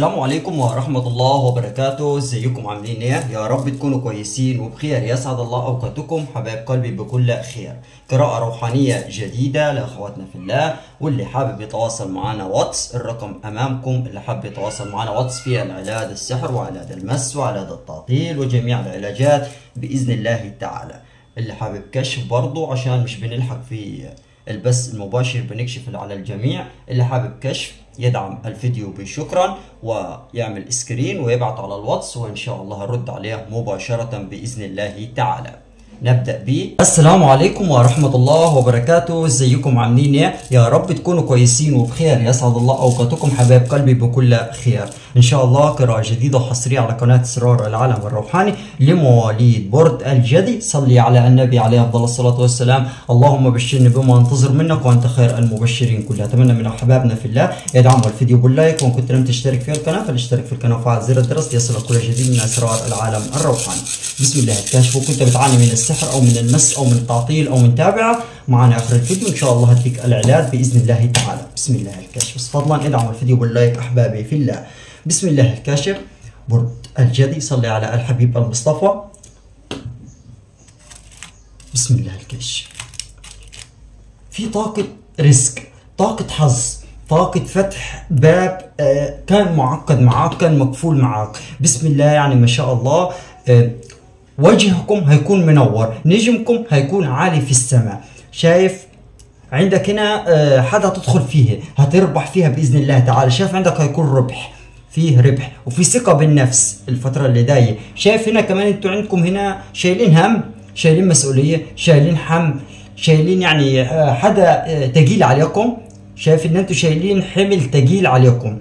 السلام عليكم ورحمة الله وبركاته ازيكم عاملين ايه يا رب تكونوا كويسين وبخير يسعد الله اوقاتكم حبايب قلبي بكل خير قراءة روحانية جديدة لاخواتنا في الله واللي حابب يتواصل معنا واتس الرقم امامكم اللي حابب يتواصل معنا واتس فيها العلاج السحر وعلاج المس وعلاج التعطيل وجميع العلاجات باذن الله تعالى اللي حابب كشف برضو عشان مش بنلحق في البث المباشر بنكشف على الجميع اللي حابب كشف يدعم الفيديو بشكرا ويعمل سكرين ويبعت على الواتس وان شاء الله هرد عليه مباشرة باذن الله تعالى نبدا ب السلام عليكم ورحمه الله وبركاته ازيكم عاملين ايه يا رب تكونوا كويسين وبخير يسعد الله اوقاتكم حبايب قلبي بكل خير ان شاء الله قراءه جديده وحصريه على قناه اسرار العالم الروحاني لمواليد برد الجدي صلي على النبي عليه افضل الصلاه والسلام اللهم بشرني بما انتظر منك وانت خير المبشرين كلها اتمنى من احبابنا في الله يدعموا الفيديو باللايك وان كنت لم تشترك في القناه فلاشترك في القناه وفعل زر الجرس ليصلك كل جديد من اسرار العالم الروحاني بسم الله الكاشف وكنت بتعاني من السحر او من المس او من التعطيل او من تابعه معنا اخر الفيديو ان شاء الله هديك العلاج باذن الله تعالى بسم الله الكاشف بس فضلا ادعموا الفيديو باللايك احبابي في الله بسم الله الكاشف برد الجدي صلي على الحبيب المصطفى بسم الله الكاشف في طاقة رزق طاقة حظ طاقة فتح باب آه كان معقد معاك كان مقفول معاك بسم الله يعني ما شاء الله آه وجهكم هيكون منور نجمكم هيكون عالي في السماء شايف عندك هنا آه حدا تدخل فيه هتربح فيها باذن الله تعالى شايف عندك هيكون ربح فيه ربح وفي ثقة بالنفس الفترة اللي جاية شايف هنا كمان انتوا عندكم هنا شايلين هم شايلين مسؤولية شايلين حم شايلين يعني حدا تقيل عليكم شايف ان انتوا شايلين حمل تقيل عليكم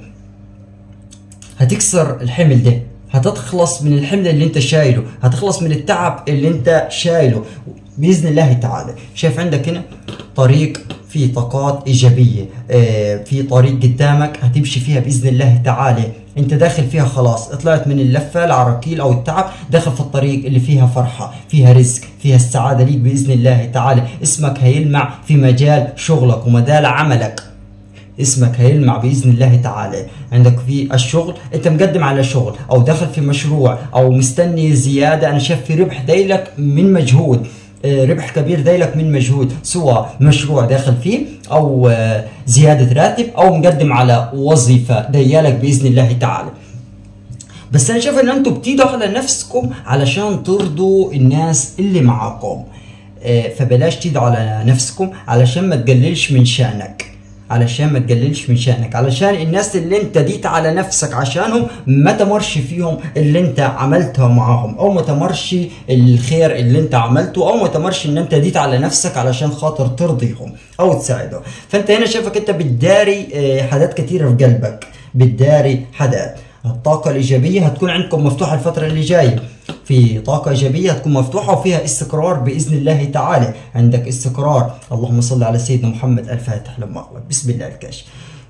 هتكسر الحمل ده هتتخلص من الحمل اللي انت شايله هتخلص من التعب اللي انت شايله باذن الله تعالى شايف عندك هنا طريق في طاقات ايجابيه في طريق قدامك هتمشي فيها باذن الله تعالى انت داخل فيها خلاص طلعت من اللفه العراكيل او التعب داخل في الطريق اللي فيها فرحه فيها رزق فيها السعاده ليك باذن الله تعالى اسمك هيلمع في مجال شغلك ومجال عملك اسمك هيلمع باذن الله تعالى عندك في الشغل انت مقدم على شغل او داخل في مشروع او مستني زياده انا شايف في ربح دايلك من مجهود ربح كبير دايلك من مجهود سواء مشروع داخل فيه او زياده راتب او مقدم على وظيفه دايلك باذن الله تعالى بس انا شايف ان انتم بتيجوا على نفسكم علشان ترضوا الناس اللي معاكم فبلاش تيجوا على نفسكم علشان ما تقللش من شانك علشان ما تقللش من شأنك علشان الناس اللي انت ديت على نفسك عشانهم ما تمرش فيهم اللي انت عملته معاهم او ما تمرش الخير اللي انت عملته او ما تمرش ان انت ديت على نفسك علشان خاطر ترضيهم او تساعدهم فانت هنا شايفك انت بتداري حاجات كتيرة في قلبك بتداري حاجات الطاقة الإيجابية هتكون عندكم مفتوحة الفترة اللي جاية في طاقة إيجابية هتكون مفتوحة وفيها استقرار بإذن الله تعالى عندك استقرار اللهم صل على سيدنا محمد الفاتح لما أغلق بسم الله الكاشف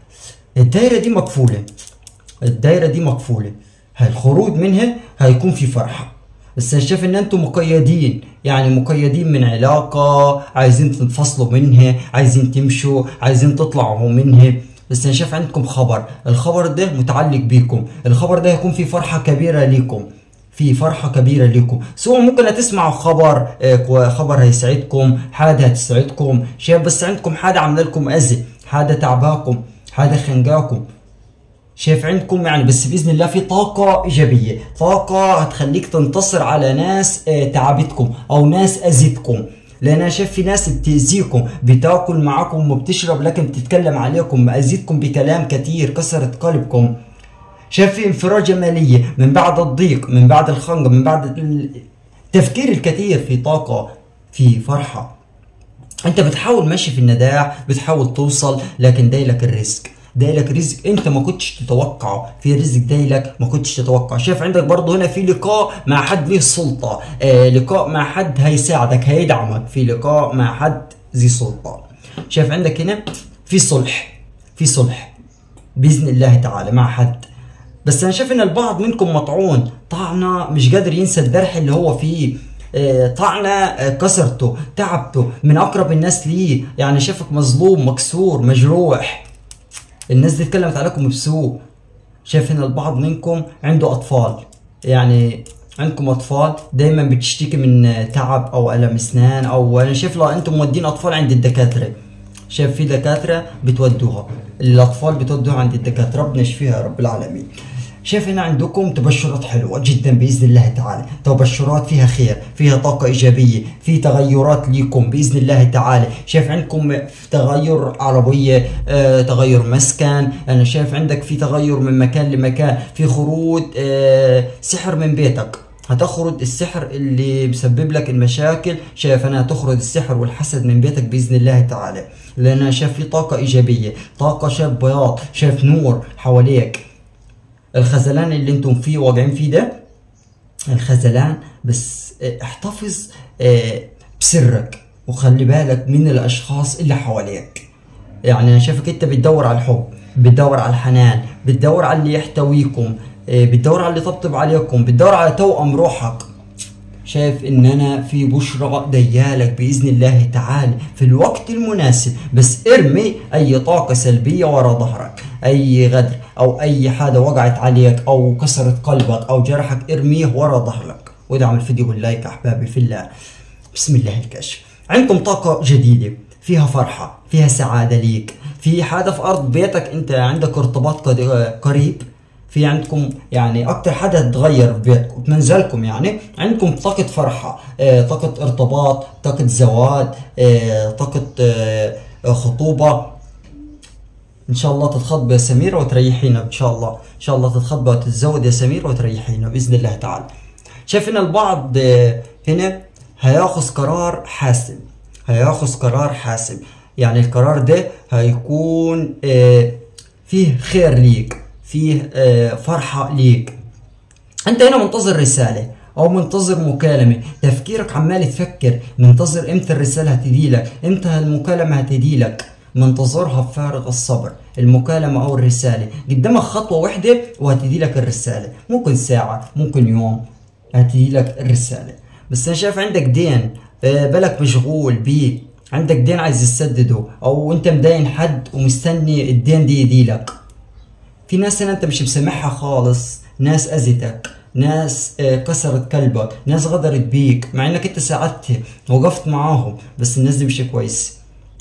الدايرة دي مقفولة الدايرة دي مقفولة الخروج منها هيكون في فرحة بس انا شايف ان انتم مقيدين يعني مقيدين من علاقة عايزين تنفصلوا منها عايزين تمشوا عايزين تطلعوا منها بس انا شايف عندكم خبر الخبر ده متعلق بيكم الخبر ده هيكون في فرحة كبيرة ليكم في فرحة كبيرة لكم سواء ممكن هتسمعوا خبر خبر هيسعدكم حاجة هتسعدكم شايف بس عندكم حاجة عاملة لكم أذى حاجة تعباكم حاجة خنقاكم شايف عندكم يعني بس باذن الله في طاقه ايجابيه طاقه هتخليك تنتصر على ناس تعبتكم او ناس اذتكم لان انا شايف في ناس بتاذيكم بتاكل معاكم وبتشرب لكن بتتكلم عليكم اذيتكم بكلام كتير كسرت قلبكم شايف في انفراجة مالية من بعد الضيق من بعد الخنقة من بعد التفكير الكثير في طاقة في فرحة انت بتحاول ماشي في النداع بتحاول توصل لكن دايلك الرزق دايلك رزق انت ما كنتش تتوقعه في رزق دايلك ما كنتش تتوقعه شايف عندك برضه هنا في لقاء مع حد ليه سلطة آه لقاء مع حد هيساعدك هيدعمك في لقاء مع حد ذي سلطة شايف عندك هنا في صلح في صلح باذن الله تعالى مع حد بس انا شايف ان البعض منكم مطعون طعنه مش قادر ينسى الجرح اللي هو فيه طعنه كسرته تعبته من اقرب الناس ليه يعني شافك مظلوم مكسور مجروح الناس دي اتكلمت عليكم بسوء شايف هنا البعض منكم عنده اطفال يعني عندكم اطفال دايما بتشتكي من تعب او الم اسنان او انا شايف لو انتم مودين اطفال عند الدكاتره شايف في دكاتره بتودوها الاطفال بتودوها عند الدكاتره ربنا يشفيها يا رب العالمين شايف هنا عندكم تبشرات حلوه جدا باذن الله تعالى تبشرات فيها خير فيها طاقه ايجابيه في تغيرات ليكم باذن الله تعالى شايف عندكم تغير عربيه آه، تغير مسكن انا شايف عندك في تغير من مكان لمكان في خروج آه، سحر من بيتك هتخرج السحر اللي بسبب لك المشاكل شايف انا هتخرج السحر والحسد من بيتك باذن الله تعالى لان انا شايف في طاقه ايجابيه طاقه شايف بياض شايف نور حواليك الخذلان اللي انتم فيه واقعين فيه ده الخذلان بس اه، احتفظ اه، بسرك وخلي بالك من الاشخاص اللي حواليك يعني انا شايفك انت بتدور على الحب بتدور على الحنان بتدور على اللي يحتويكم اه، بتدور على اللي يطبطب عليكم بتدور على توأم روحك شايف ان انا في بشرى ديالك باذن الله تعالى في الوقت المناسب بس ارمي اي طاقه سلبيه ورا ظهرك اي غدر او اي حاجه وقعت عليك او كسرت قلبك او جرحك ارميه ورا ظهرك وادعم الفيديو باللايك احبابي في الله بسم الله الكشف عندكم طاقه جديده فيها فرحه فيها سعاده ليك في حاجه في ارض بيتك انت عندك ارتباط قد- قريب في عندكم يعني اكتر حدا تغير في بيتكم بمنزلكم يعني عندكم طاقة فرحة آه، طاقة ارتباط طاقة زواج آه، طاقة آه، خطوبة ان شاء الله تتخطب يا سميرة وتريحينا ان شاء الله ان شاء الله تتخطب وتتزوج يا سميرة وتريحينا باذن الله تعالى شايف هنا البعض آه، هنا هياخذ قرار حاسم هياخذ قرار حاسم يعني القرار ده هيكون آه، فيه خير ليك فيه آه، فرحة ليك انت هنا منتظر رسالة او منتظر مكالمة تفكيرك عمال تفكر منتظر امتى الرسالة هتجي لك امتى المكالمة هتجي لك منتظرها بفارغ الصبر المكالمة او الرسالة قدامك خطوة واحدة وهتجي لك الرسالة ممكن ساعة ممكن يوم هتجي لك الرسالة بس انا شايف عندك دين آه، بالك مشغول بيه عندك دين عايز تسدده او انت مدين حد ومستني الدين دي يجي لك في ناس هنا انت مش مسامحها خالص ناس اذتك ناس آه، كسرت قلبك ناس غدرت بيك مع انك انت ساعدت وقفت معاهم بس الناس دي مش كويس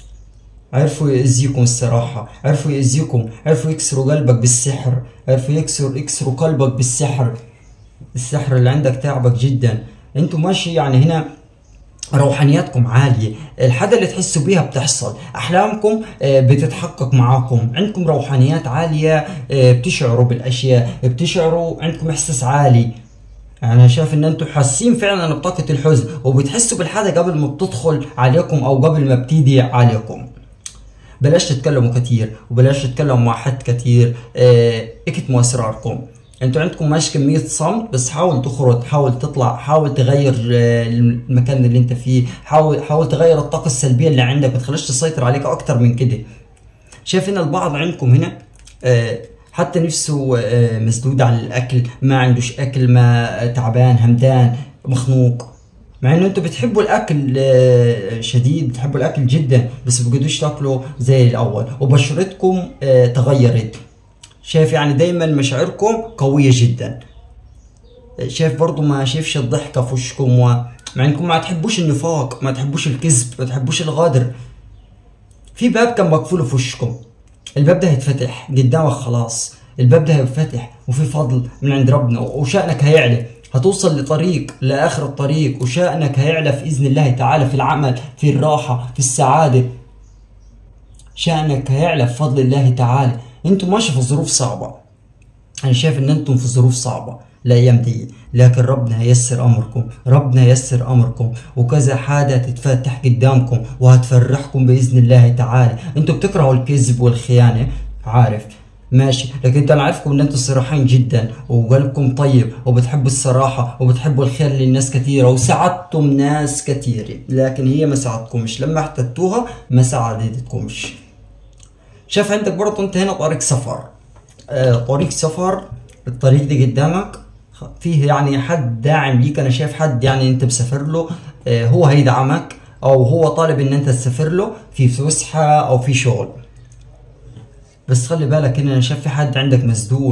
عرفوا يأذيكم الصراحة عرفوا يأذيكم عرفوا يكسروا قلبك بالسحر عرفوا يكسروا يكسروا قلبك بالسحر السحر اللي عندك تعبك جدا انتوا ماشي يعني هنا روحانياتكم عالية الحاجة اللي تحسوا بيها بتحصل أحلامكم آه، بتتحقق معاكم عندكم روحانيات عالية آه، بتشعروا بالأشياء بتشعروا عندكم إحساس عالي أنا شايف إن أنتم حاسين فعلا بطاقة الحزن وبتحسوا بالحاجة قبل ما بتدخل عليكم أو قبل ما بتيجي عليكم بلاش تتكلموا كتير وبلاش تتكلموا مع حد كتير اه اكتموا اسراركم انتوا عندكم ماشي كمية صمت بس حاول تخرج حاول تطلع حاول تغير آه، المكان اللي انت فيه حاول حاول تغير الطاقة السلبية اللي عندك ما تخليش تسيطر عليك اكتر من كده شايف هنا البعض عندكم هنا آه، حتى نفسه آه، مسدود على الاكل ما عندوش اكل ما آه، تعبان همدان مخنوق مع انه انتوا بتحبوا الاكل آه، شديد بتحبوا الاكل جدا بس ما بتقدروش تاكلوا زي الاول وبشرتكم آه، تغيرت شايف يعني دايما مشاعركم قوية جدا شايف برضو ما شايفش الضحكة في وشكم و... مع انكم ما تحبوش النفاق ما تحبوش الكذب ما تحبوش الغدر في باب كان مقفول في وشكم الباب ده هيتفتح قدامك خلاص الباب ده هيتفتح وفي فضل من عند ربنا وشأنك هيعلى هتوصل لطريق لآخر الطريق وشأنك هيعلى في إذن الله تعالى في العمل في الراحة في السعادة شأنك هيعلى بفضل الله تعالى انتم ماشي في ظروف صعبة انا شايف ان انتم في ظروف صعبة الايام دي لكن ربنا هيسر امركم ربنا هيسر امركم وكذا حاجة تتفتح قدامكم وهتفرحكم باذن الله تعالى انتم بتكرهوا الكذب والخيانة عارف ماشي لكن انت انا عارفكم ان انتم صراحين جدا وقلبكم طيب وبتحبوا الصراحة وبتحبوا الخير للناس كثيرة وساعدتم ناس كثيرة لكن هي ما ساعدتكمش لما احتجتوها ما ساعدتكمش شايف عندك برضه انت هنا طريق سفر آه طريق سفر الطريق ده قدامك خ- فيه يعني حد داعم ليك انا شايف حد يعني انت مسافر له آه هو هيدعمك او هو طالب ان انت تسافر له في فسحه او في شغل بس خلي بالك هنا انا شايف في حد عندك مسدون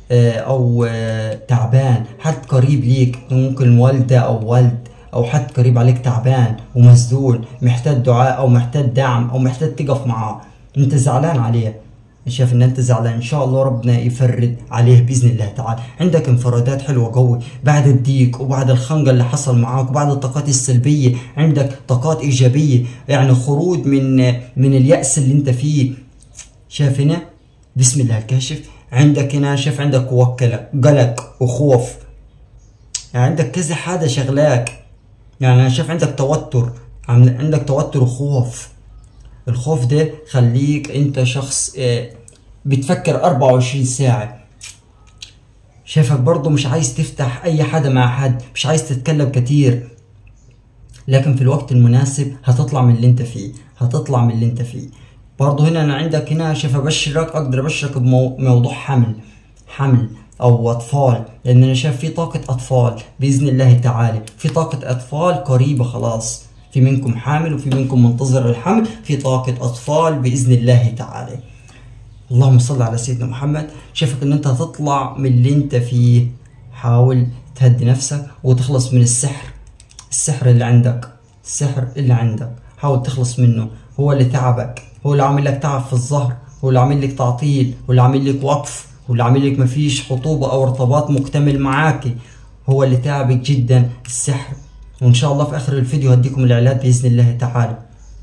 آه، او آه، تعبان حد قريب ليك ممكن والده او والد او حد قريب عليك تعبان ومسدول محتاج دعاء او محتاج دعم او محتاج تقف معاه انت زعلان عليه شايف ان انت زعلان ان شاء الله ربنا يفرد عليه باذن الله تعالى عندك انفرادات حلوه قوي بعد الضيق وبعد الخنقه اللي حصل معاك وبعد الطاقات السلبيه عندك طاقات ايجابيه يعني خروج من من الياس اللي انت فيه شايف هنا بسم الله الكاشف عندك هنا شايف عندك وكلة قلق وخوف يعني عندك كذا حاجه شغلاك يعني انا شايف عندك توتر عم- عندك توتر وخوف الخوف ده خليك انت شخص آه، بتفكر 24 ساعة شايفك برضو مش عايز تفتح اي حدا مع حد مش عايز تتكلم كتير لكن في الوقت المناسب هتطلع من اللي انت فيه هتطلع من اللي انت فيه برضو هنا انا عندك هنا شايف ابشرك اقدر ابشرك بموضوع حمل حمل او اطفال لان انا شايف في طاقة اطفال باذن الله تعالى في طاقة اطفال قريبة خلاص في منكم حامل وفي منكم منتظر الحمل في طاقة اطفال باذن الله تعالى اللهم صل على سيدنا محمد شايفك ان انت هتطلع من اللي انت فيه حاول تهدي نفسك وتخلص من السحر السحر اللي عندك السحر اللي عندك حاول تخلص منه هو اللي تعبك هو اللي عامل لك تعب في الظهر هو اللي عامل لك تعطيل هو اللي عامل لك وقف هو اللي عامل لك مفيش خطوبة او ارتباط مكتمل معاكي هو اللي تعبك جدا السحر وان شاء الله في اخر الفيديو هديكم العلاج باذن الله تعالى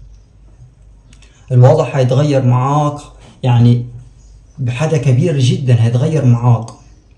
الوضع هيتغير معاك يعني بحدا كبير جدا هيتغير معاك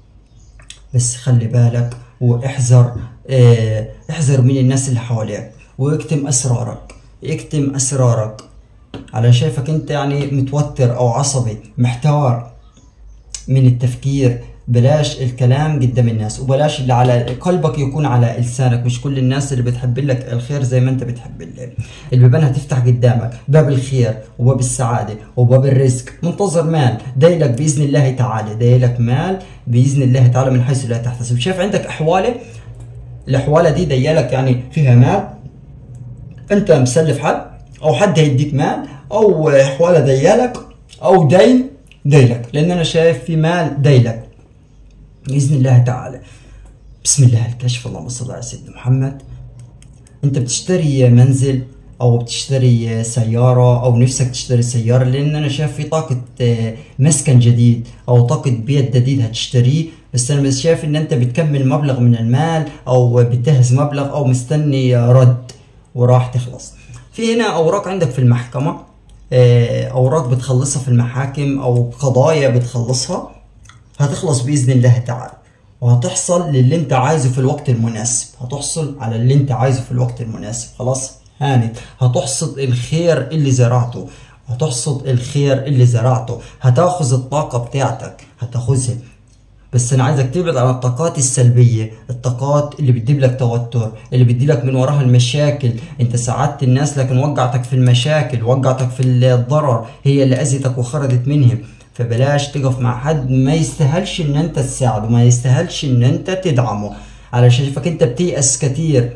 بس خلي بالك واحذر اه احذر من الناس اللي حواليك واكتم اسرارك اكتم اسرارك على شايفك انت يعني متوتر او عصبي محتار من التفكير بلاش الكلام قدام الناس وبلاش اللي على قلبك يكون على لسانك مش كل الناس اللي بتحب لك الخير زي ما انت بتحب لهم البيبان هتفتح قدامك باب الخير وباب السعاده وباب الرزق منتظر مال دايلك باذن الله تعالى دايلك مال باذن الله تعالى من حيث لا تحتسب شايف عندك احواله الاحواله دي دايلك يعني فيها مال انت مسلف حد او حد هيديك مال او احواله ديالك او دين ديلك لان انا شايف في مال ديلك باذن الله تعالى بسم الله الكشف اللهم صل على سيدنا محمد انت بتشتري منزل او بتشتري سيارة او نفسك تشتري سيارة لان انا شايف في طاقة آه، مسكن جديد او طاقة بيت جديد هتشتريه بس انا مش شايف ان انت بتكمل مبلغ من المال او بتجهز مبلغ او مستني رد وراح تخلص في هنا اوراق عندك في المحكمة آه، اوراق بتخلصها في المحاكم او قضايا بتخلصها هتخلص باذن الله تعالى وهتحصل للي انت عايزه في الوقت المناسب هتحصل على اللي انت عايزه في الوقت المناسب خلاص هانت هتحصد الخير اللي زرعته هتحصد الخير اللي زرعته هتاخذ الطاقة بتاعتك هتاخذها بس انا عايزك تبعد عن الطاقات السلبيه الطاقات اللي بتجيب لك توتر اللي بتجيلك من وراها المشاكل انت ساعدت الناس لكن وقعتك في المشاكل وقعتك في الضرر هي اللي اذتك وخرجت منهم فبلاش تقف مع حد ما يستاهلش ان انت تساعده ما يستاهلش ان انت تدعمه علشان شايفك انت بتيأس كتير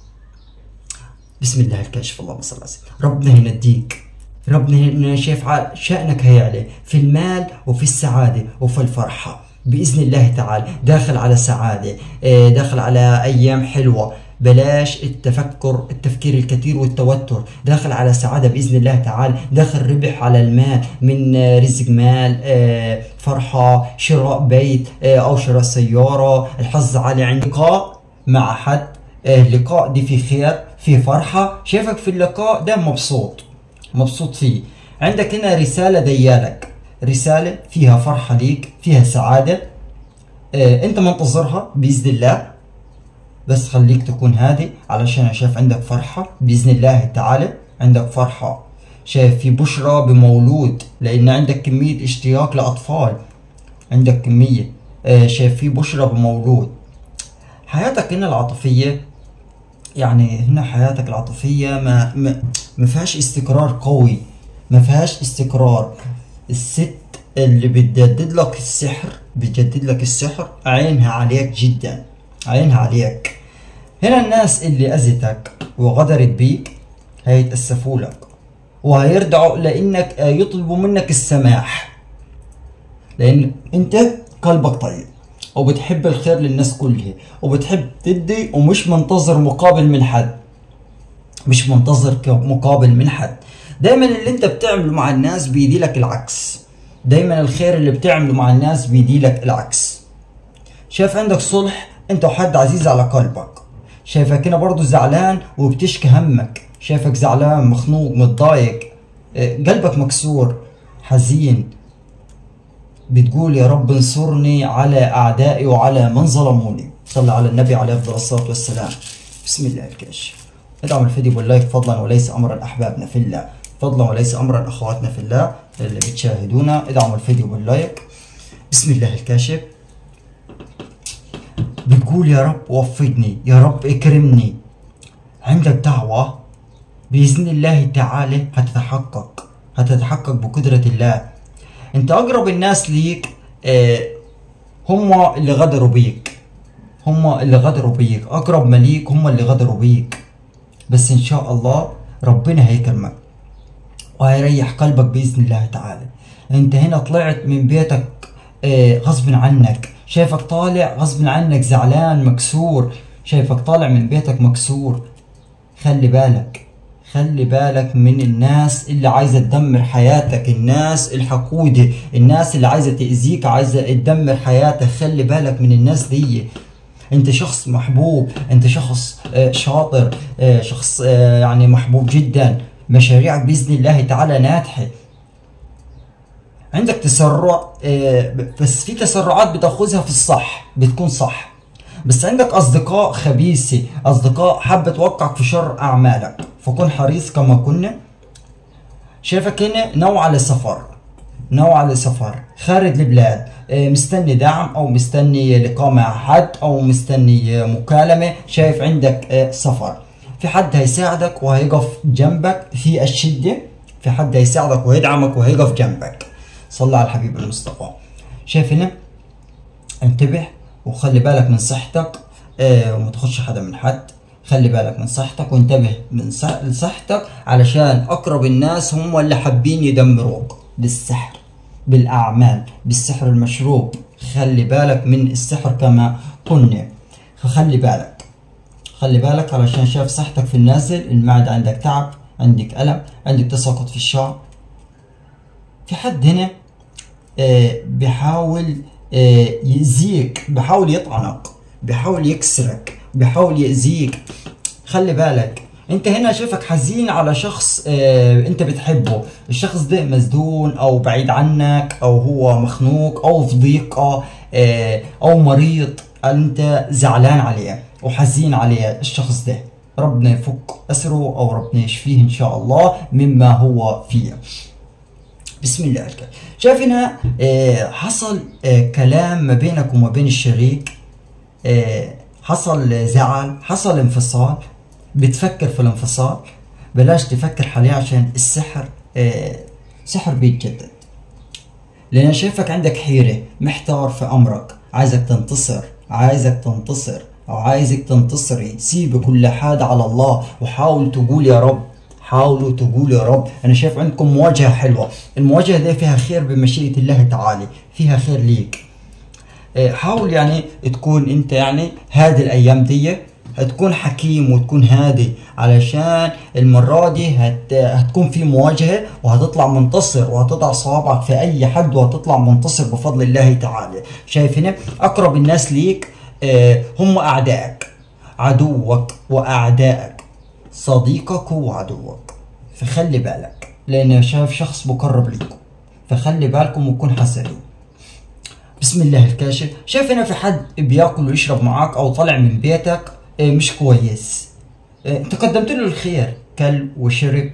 بسم الله الكاشف اللهم صل على سيدنا ربنا ينديك ربنا هنا شايف ع- شأنك هيعلى في المال وفي السعادة وفي الفرحة بإذن الله تعالى داخل على سعادة آه، داخل على أيام حلوة بلاش التفكر التفكير الكثير والتوتر داخل على سعادة بإذن الله تعالى داخل ربح على المال من آه، رزق مال آه، فرحة شراء بيت آه، أو شراء سيارة الحظ عالي عندك لقاء مع حد آه، اللقاء دي في خير في فرحة شايفك في اللقاء ده مبسوط مبسوط فيه عندك هنا رسالة ديالك رسالة فيها فرحة ليك فيها سعادة آه، انت منتظرها بإذن الله بس خليك تكون هادي علشان أنا شايف عندك فرحة بإذن الله تعالى عندك فرحة شايف في بشرى بمولود لأن عندك كمية اشتياق لأطفال عندك كمية آه، شايف في بشرى بمولود حياتك هنا العاطفية يعني هنا حياتك العاطفية ما ما, ما فيهاش استقرار قوي ما فيهاش استقرار الست اللي بتجدد لك السحر بتجدد لك السحر عينها عليك جدا عينها عليك هنا الناس اللي أذتك وغدرت بيك هيتأسفوا لك وهيرجعوا لأنك يطلبوا منك السماح لأن أنت قلبك طيب وبتحب الخير للناس كلها وبتحب تدي ومش منتظر مقابل من حد مش منتظر مقابل من حد دايما اللي انت بتعمله مع الناس بيدي لك العكس دايما الخير اللي بتعمله مع الناس بيدي لك العكس شايف عندك صلح انت وحد عزيز على قلبك شايفك هنا برضو زعلان وبتشكي همك شايفك زعلان مخنوق متضايق اه، قلبك مكسور حزين بتقول يا رب انصرني على اعدائي وعلى من ظلموني صلى على النبي عليه افضل الصلاه والسلام بسم الله الكاشف ادعم الفيديو باللايك فضلا وليس امرا احبابنا في الله فضلا وليس امرا اخواتنا في الله اللي بتشاهدونا ادعموا الفيديو باللايك بسم الله الكاشف بتقول يا رب وفقني يا رب اكرمني عندك دعوة بإذن الله تعالى هتتحقق هتتحقق بقدرة الله انت اقرب الناس ليك اه هم اللي غدروا بيك هم اللي غدروا بيك اقرب ما ليك هم اللي غدروا بيك بس ان شاء الله ربنا هيكرمك وهيريح قلبك باذن الله تعالى انت هنا طلعت من بيتك اه غصب عنك شايفك طالع غصب عنك زعلان مكسور شايفك طالع من بيتك مكسور خلي بالك خلي بالك من الناس اللي عايزه تدمر حياتك الناس الحقوده الناس اللي عايزه تاذيك عايزه تدمر حياتك خلي بالك من الناس دي انت شخص محبوب انت شخص شاطر شخص يعني محبوب جدا مشاريعك باذن الله تعالى ناجحه عندك تسرع بس في تسرعات بتاخذها في الصح بتكون صح بس عندك اصدقاء خبيثه اصدقاء حابه توقعك في شر اعمالك فكن حريص كما كنا شايفك هنا نوع للسفر نوع للسفر خارج البلاد مستني دعم او مستني لقاء مع حد او مستني مكالمه شايف عندك سفر في حد هيساعدك وهيقف جنبك في الشده في حد هيساعدك وهيدعمك وهيقف جنبك صلى على الحبيب المصطفى شايف هنا انتبه وخلي بالك من صحتك اه وما تاخدش حدا من حد خلي بالك من صحتك وانتبه من صحتك علشان اقرب الناس هم اللي حابين يدمروك بالسحر بالاعمال بالسحر المشروب خلي بالك من السحر كما قلنا فخلي بالك خلي بالك علشان شايف صحتك في النازل المعدة عندك تعب عندك ألم عندك تساقط في الشعر في حد هنا آه بيحاول آه يأذيك بيحاول يطعنك بيحاول يكسرك بيحاول يأذيك خلي بالك انت هنا شايفك حزين على شخص اه انت بتحبه الشخص ده مسدون او بعيد عنك او هو مخنوق او في ضيقة اه او مريض انت زعلان عليه وحزين عليه الشخص ده ربنا يفك اسره او ربنا يشفيه ان شاء الله مما هو فيه بسم الله الرحمن شايف هنا اه حصل اه كلام ما بينك وما بين الشريك اه حصل زعل حصل انفصال بتفكر في الانفصال بلاش تفكر حاليا عشان السحر آه سحر بيتجدد لان انا شايفك عندك حيرة محتار في امرك عايزك تنتصر عايزك تنتصر او عايزك تنتصري سيب كل حاجة على الله وحاول تقول يا رب حاولوا تقولوا يا رب انا شايف عندكم مواجهة حلوة المواجهة دي فيها خير بمشيئة الله تعالى فيها خير ليك حاول يعني تكون انت يعني هذه الايام دي هتكون حكيم وتكون هادي علشان المرة دي هت... هتكون في مواجهة وهتطلع منتصر وهتضع صوابعك في أي حد وهتطلع منتصر بفضل الله تعالى شايف هنا أقرب الناس ليك آه هم أعدائك عدوك وأعدائك صديقك وعدوك فخلي بالك لأن شايف شخص مقرب ليكم فخلي بالكم وكون حذرين بسم الله الكاشف شايف هنا في حد بياكل ويشرب معاك او طالع من بيتك مش كويس انت قدمت له الخير كل وشرب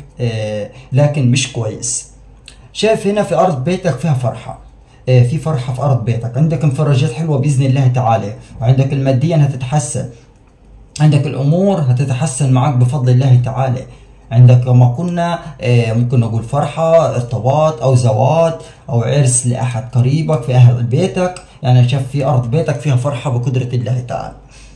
لكن مش كويس شايف هنا في ارض بيتك فيها فرحه في فرحه في ارض بيتك عندك انفراجات حلوه باذن الله تعالى وعندك الماديا هتتحسن عندك الامور هتتحسن معك بفضل الله تعالى عندك كما قلنا ممكن نقول فرحة ارتباط أو زواج أو عرس لأحد قريبك في أهل بيتك يعني شايف في أرض بيتك فيها فرحة بقدرة الله تعالى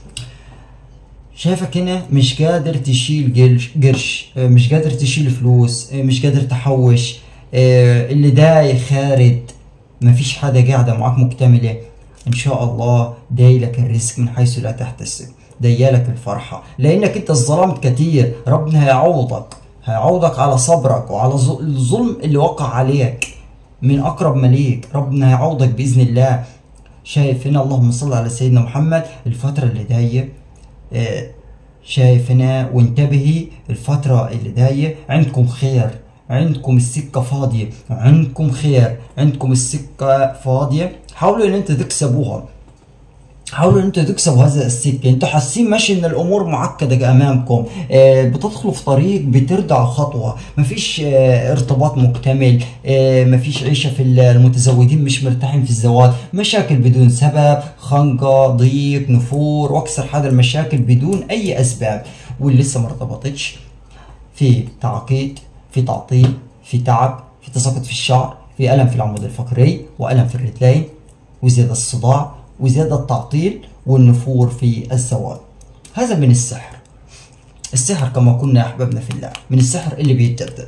شايفك هنا مش قادر تشيل قرش مش قادر تشيل فلوس مش قادر تحوش اللي داي خارج مفيش حدا قاعدة معاك مكتملة ان شاء الله دايلك الرزق من حيث لا تحتسب ديالك الفرحة لانك انت ظلمت كتير ربنا هيعوضك هيعوضك على صبرك وعلى ظ- الظلم اللي وقع عليك من اقرب مليك ربنا هيعوضك باذن الله شايف هنا اللهم صل على سيدنا محمد الفترة اللي جاية آه، شايف هنا وانتبهي الفترة اللي جاية عندكم خير عندكم السكة فاضية عندكم خير عندكم السكة فاضية حاولوا ان انتوا تكسبوها حاولوا ان انتوا تكسبوا هذا السكه انتوا حاسين ماشي ان الامور معقده امامكم آه بتدخلوا في طريق بترجع خطوه مفيش آه ارتباط مكتمل آه مفيش عيشه في المتزوجين مش مرتاحين في الزواج مشاكل بدون سبب خنقه ضيق نفور واكثر هذا المشاكل بدون اي اسباب واللي لسه ما ارتبطتش في تعقيد في تعطيل في تعب في تساقط في الشعر في ألم في العمود الفقري وألم في الرجلين وزيادة الصداع وزيادة التعطيل والنفور في الزواج هذا من السحر السحر كما قلنا يا أحبابنا في الله من السحر اللي بيتجدد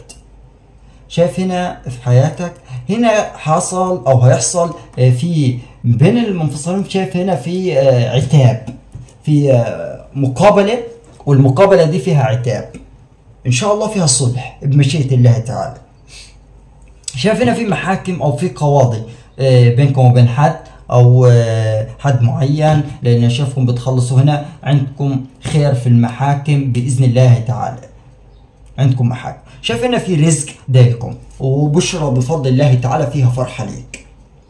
شايف هنا في حياتك هنا حصل او هيحصل آه، في بين المنفصلين شايف هنا في آه، عتاب في آه، مقابله والمقابله دي فيها عتاب ان شاء الله فيها صلح بمشيئه الله تعالى شايف هنا في محاكم او في قواضي آه، بينكم وبين حد او آه، حد معين لان شايفكم بتخلصوا هنا عندكم خير في المحاكم باذن الله تعالى عندكم محاكم شايف هنا في رزق دايلكم وبشرى بفضل الله تعالى فيها فرحه ليك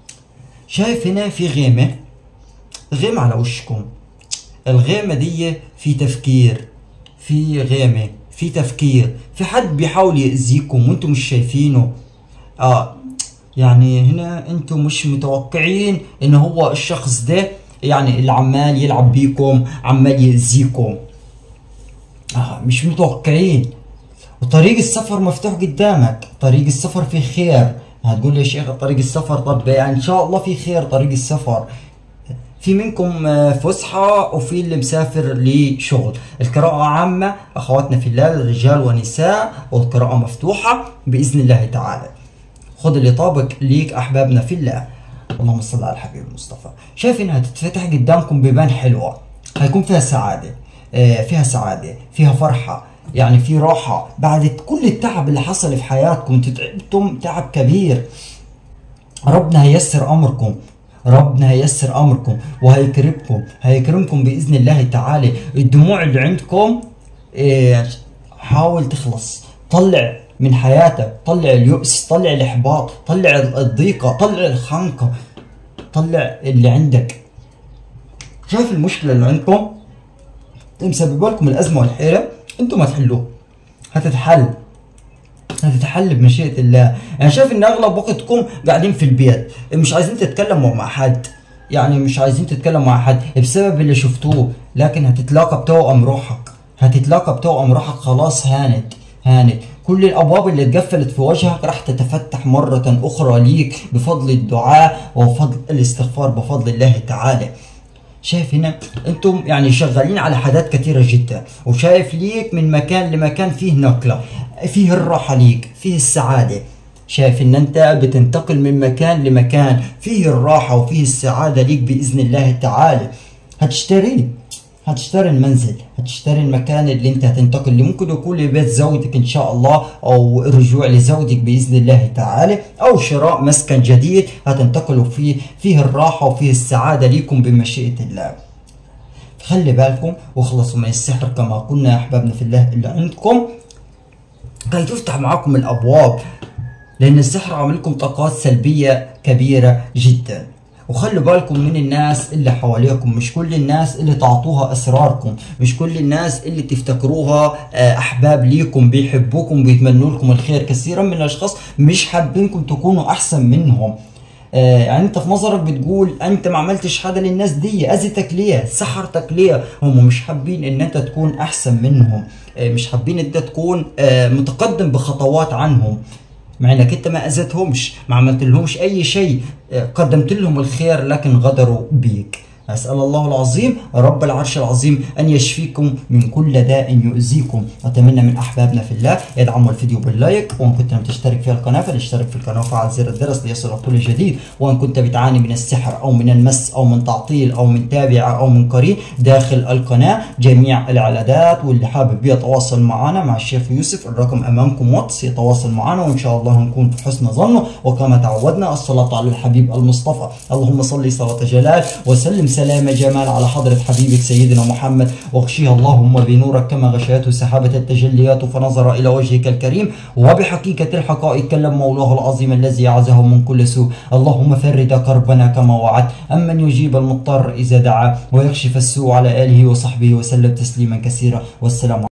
شايف هنا في غيمه غيمه على وشكم الغيمه دي في تفكير في غيمه في تفكير في حد بيحاول يأذيكم وانتم مش شايفينه اه يعني هنا انتم مش متوقعين ان هو الشخص ده يعني اللي عمال يلعب بيكم عمال يأذيكم آه مش متوقعين وطريق السفر مفتوح قدامك طريق السفر فيه خير هتقول لي يا شيخ طريق السفر طب يعني ان شاء الله في خير طريق السفر في منكم آه، فسحة وفي اللي مسافر لشغل القراءة عامة أخواتنا في الله رجال ونساء والقراءة مفتوحة بإذن الله تعالى خذ اللي طابق ليك أحبابنا في الله اللهم صل على الحبيب المصطفى شايف انها تتفتح قدامكم بيبان حلوة هيكون فيها سعادة آه، فيها سعادة فيها فرحة يعني في راحة بعد كل التعب اللي حصل في حياتكم انتوا تعبتم تعب كبير ربنا هيسر امركم ربنا هيسر امركم وهيكرمكم هيكرمكم باذن الله تعالى الدموع اللي عندكم إيه، حاول تخلص طلع من حياتك طلع اليأس طلع الاحباط طلع الضيقه طلع الخنقه طلع اللي عندك شايف المشكله اللي عندكم مسببه لكم الازمه والحيره انتم ما تحلوه هتتحل هتتحل بمشيئة الله يعني شايف ان اغلب وقتكم قاعدين في البيت مش عايزين تتكلموا مع حد يعني مش عايزين تتكلموا مع حد بسبب اللي شفتوه لكن هتتلاقى بتوأم روحك هتتلاقى بتوأم روحك خلاص هانت هانت كل الابواب اللي اتقفلت في وجهك راح تتفتح مرة اخرى ليك بفضل الدعاء وفضل الاستغفار بفضل الله تعالى شايف هنا انتم يعني شغالين على حاجات كثيره جدا وشايف ليك من مكان لمكان فيه نقله فيه الراحه ليك فيه السعاده شايف ان انت بتنتقل من مكان لمكان فيه الراحه وفيه السعاده ليك باذن الله تعالى هتشتري هتشتري المنزل هتشتري المكان اللي انت هتنتقل اللي ممكن يكون لبيت زوجك ان شاء الله او الرجوع لزوجك باذن الله تعالى او شراء مسكن جديد هتنتقلوا فيه فيه الراحه وفيه السعاده ليكم بمشيئه الله خلي بالكم واخلصوا من السحر كما قلنا يا احبابنا في الله اللي عندكم كي تفتح معاكم الابواب لان السحر عامل لكم طاقات سلبيه كبيره جدا وخلوا بالكم من الناس اللي حواليكم مش كل الناس اللي تعطوها اسراركم مش كل الناس اللي تفتكروها آه، احباب ليكم بيحبوكم بيتمنوا لكم الخير كثيرا من الاشخاص مش حابينكم تكونوا احسن منهم آه، يعني انت في نظرك بتقول انت ما عملتش حاجه للناس دي اذيتك ليه سحرتك ليه هم مش حابين ان انت تكون احسن منهم آه، مش حابين ان انت تكون آه، متقدم بخطوات عنهم مع انك انت ما اذيتهمش ما عملت لهمش اي شيء آه، قدمت لهم الخير لكن غدروا بيك أسأل الله العظيم رب العرش العظيم أن يشفيكم من كل داء يؤذيكم أتمنى من أحبابنا في الله يدعموا الفيديو باللايك وإن كنت لم تشترك في القناة فلاشترك في القناة وفعل زر الجرس ليصلك كل جديد وإن كنت بتعاني من السحر أو من المس أو من تعطيل أو من تابعة أو من قرين داخل القناة جميع الإعلانات واللي حابب يتواصل معنا مع الشيخ يوسف الرقم أمامكم واتس يتواصل معنا وإن شاء الله نكون في حسن ظنه وكما تعودنا الصلاة على الحبيب المصطفى اللهم صل صلاة جلال وسلم سلام جمال على حضرة حبيبك سيدنا محمد واغشيها اللهم بنورك كما غشيته سحابة التجليات فنظر إلى وجهك الكريم وبحقيقة الحقائق كلم مولاه العظيم الذي أعزه من كل سوء اللهم فرد كربنا كما وعدت أمن يجيب المضطر إذا دعا ويكشف السوء على آله وصحبه وسلم تسليما كثيرا والسلام